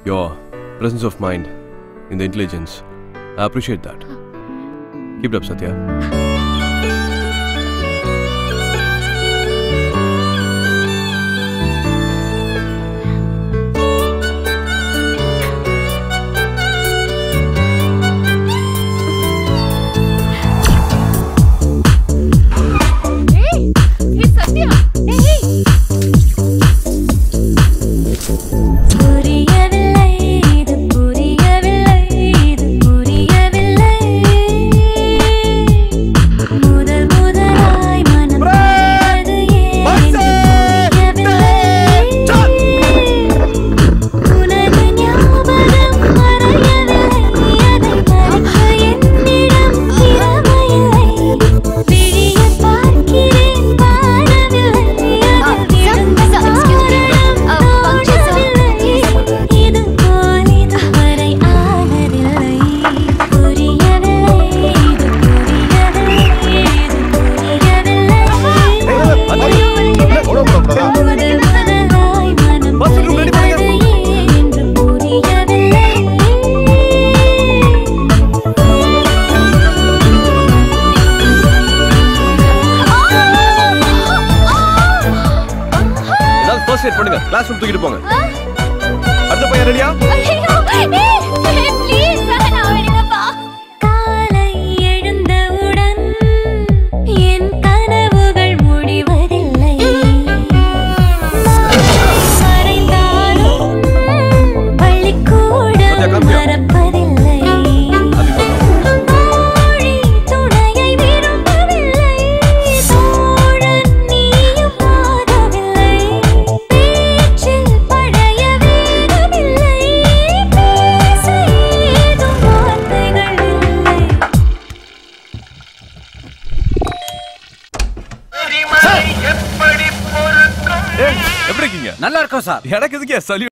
your presence of mind in the intelligence. I appreciate that. Keep it up, Satya. ஏய் ஏய் சத்யா ஏய் புரியவில்லை இது புரியவில்லை இது புரியவில்லை முதல் முதலாய் மனம் புரிவது ஏன் புரியவில்லை உனது ஞாபகம் மறையவில்லை அதை மறக்க என்னிடம் திறமையில்லை விழிய பார்க்கிறேன் பாடவில்லை அதில் விழுந்த காரணம் தோணவில்லை இது போல் இதுவரை ஆனதில்லை புரியவில்லை இது புரியவில்லை இது புரியவில்லை முதல் முதலாய் மனம் புரிவது என்று புரியவில்லை ஏதாவது ஃபர்ஸ்ட் எய்ட் பண்ணுங்க கிளாஸ் ரூம் தூக்கிட்டு போங்க அடுத்த பையன் ரெடியா காலை எழுந்தவுடன் என் கனவுகள் முடிவதில்லை மறைந்தாலும் பள்ளிக்கூடம் மறப்பதில்லை தோழி துணையை விரும்பவில்லை தோழன் நீயும் ஆகவில்லை பேச்சில் பழைய வேகமில்லை பேச ஏதும் வார்த்தைகள் இல்லை எப்படி இருக்கீங்க நல்லா இருக்கும் சார் எனக்கு எதுக்கே சல்யூட்